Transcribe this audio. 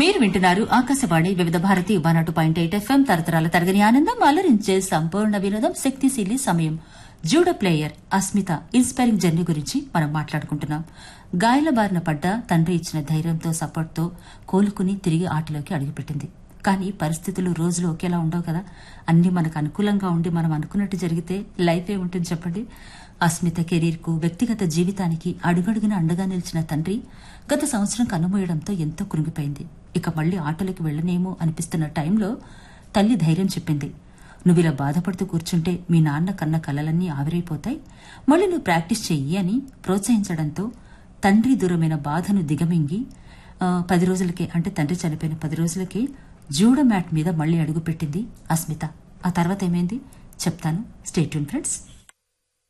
మీరు వింటున్నారు ఆకాశవాణి వివిధ భారతి వన్ అటు పాయింట్ ఎయిట్ ఎఫ్ఎం తరతరాల తరగని ఆనందం అలరించే సంపూర్ణ వినోదం శక్తిశీలి సమయం judo player Asmita inspiring journey గురించి మనం మాట్లాడుకుంటున్నాం గాయాల బారిన పడ్డ తండ్రి ఇచ్చిన ధైర్యంతో సపోర్ట్తో కోలుకుని తిరిగి ఆటలోకి అడుగుపెట్టింది కానీ పరిస్థితులు రోజులు ఒకేలా ఉండవు కదా అన్ని మనకు అనుకూలంగా ఉండి మనం అనుకున్నట్టు జరిగితే లైఫ్ ఏ ఉంటుంది చెప్పండి అస్మిత కెరీర్ కు వ్యక్తిగత జీవితానికి అడుగడుగున అండగా నిలిచిన తండ్రి గత సంవత్సరం కన్నుమూయడంతో ఎంతో కృంగిపోయింది ఇక మళ్లీ ఆటలకు వెళ్లనేమో అనిపిస్తున్న టైంలో తల్లి ధైర్యం చెప్పింది నువ్విలా బాధపడుతూ కూర్చుంటే మీ నాన్న కన్న కలలన్నీ ఆవిరైపోతాయి మళ్ళీ నువ్వు ప్రాక్టీస్ చెయ్యి అని ప్రోత్సహించడంతో తండ్రి దూరమైన బాధను దిగమింగి ఆ, పది రోజులకే అంటే తండ్రి చనిపోయిన పది రోజులకే జూడో మ్యాట్ మీద మళ్లీ అడుగుపెట్టింది అస్మిత ఆ తర్వాత ఏమైంది చెప్తాను స్టేట్యూన్ ఫ్రెండ్స్